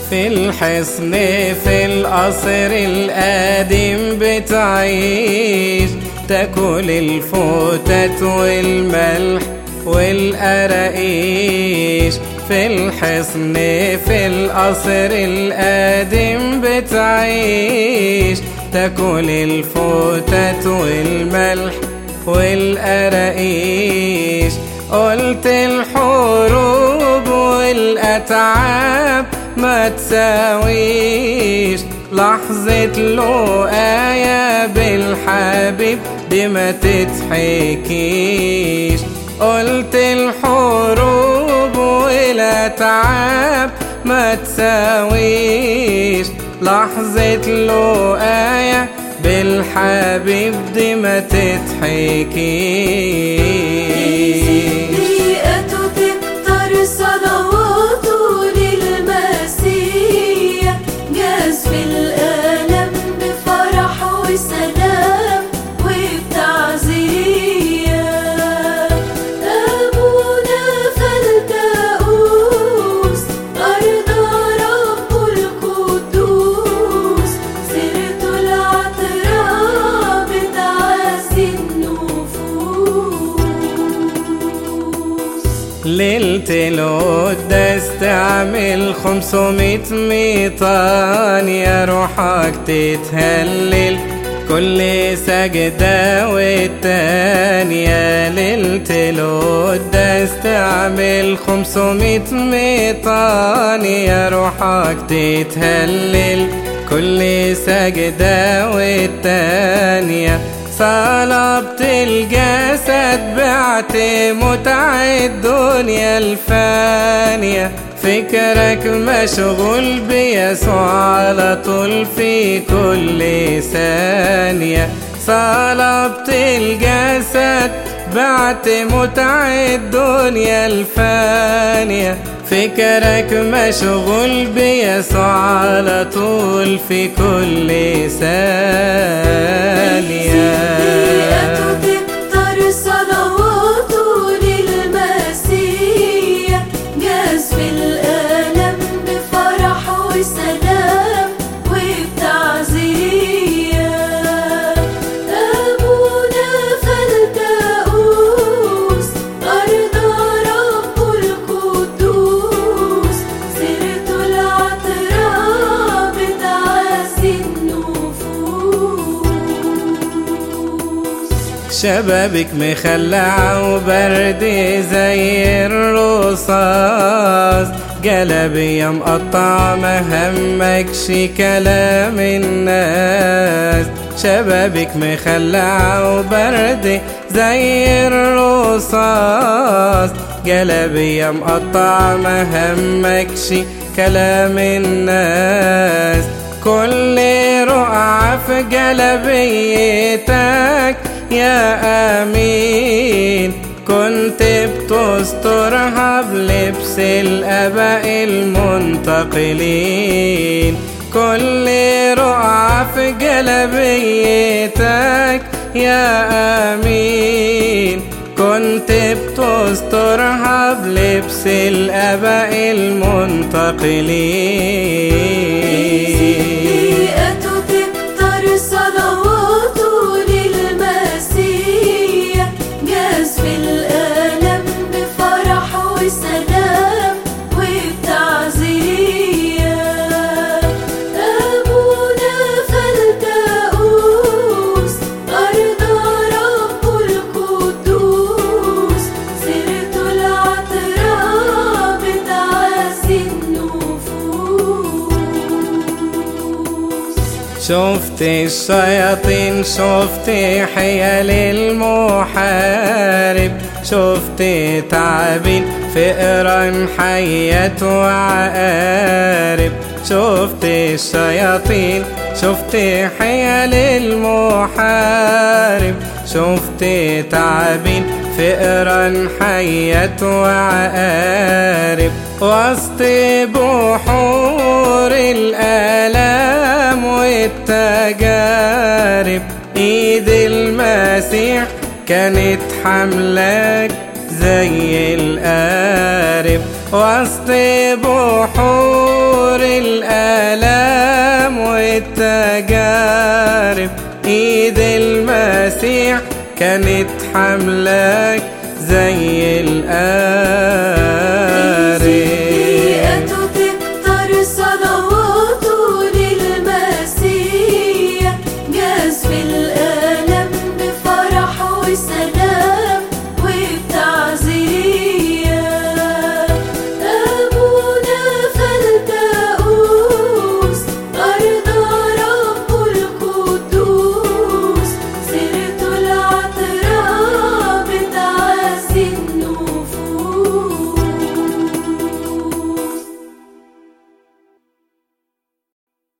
في الحصن في القصر القديم بتعيش تاكل الفتات والملح والقراقيش في الحصن في القصر القديم بتعيش تاكل الفتات والملح والقراقيش قلت الحروب والأتعاب ما تساويش لحظة لقايا بالحبيب دي ما تتحكيش قلت الحروب والأتعاب ما تساويش لحظة لقايا بالحبيب دي ما تتحكيش دقيقته تكتر صلواته للمسيح جاز في الألم بفرح وسلام وبتعزية أبونا فلتأوس أرض رب القدوس سرت العطراء بتعزي النفوس ليلة القداس تعمل خمسمية ميطان يا روحك تتهلل كل سجدة والتانية ليلة القداس تعمل خمسمية ميطان يا روحك تتهلل كل سجدة والتانية صلبت الجسد بعت متع الدنيا الفانية فكرك مشغول بيسوع على طول في كل ثانية صلبت الجسد بعت متع الدنيا الفانية فكرك مشغول بيسوع على طول في كل ثانية دقيقته تكتر صلواته للمسيح جاز في الألم بفرح وسلام وبتعزية أبونا فلتأوس أرض رب القدوس سرت العطراء بتعزي النفوس شبابك مخلع وبرد زي الرصاص جلبية مقطع ما همكش كلام الناس شبابك مخلع وبرد زي الرصاص جلبية مقطع ما همكش كلام الناس كل رقعة في جلبيتك يا أمين كنت بتسترها بلبس الآباء المنتقلين كل رقعة في جلبيتك يا أمين كنت بتسترها بلبس الآباء المنتقلين دقيقته تكتر صلواته للمسيح جاز في الألم بفرح وسلام وبتعزية أبونا فلتأوس أرض رب القدوس سرت العطراء بتعزي النفوس شفت الشياطين شفت حيال المحارب شفت تعابين فئران حيات وعقارب شفت الشياطين شفت حيال المحارب شفت تعابين فئران حيات وعقارب وسط بحور الآلام والتجارب ايد المسيح كانت حملك زي القارب وسط بحور الآلام والتجارب ايد المسيح كانت حملاك زي الألم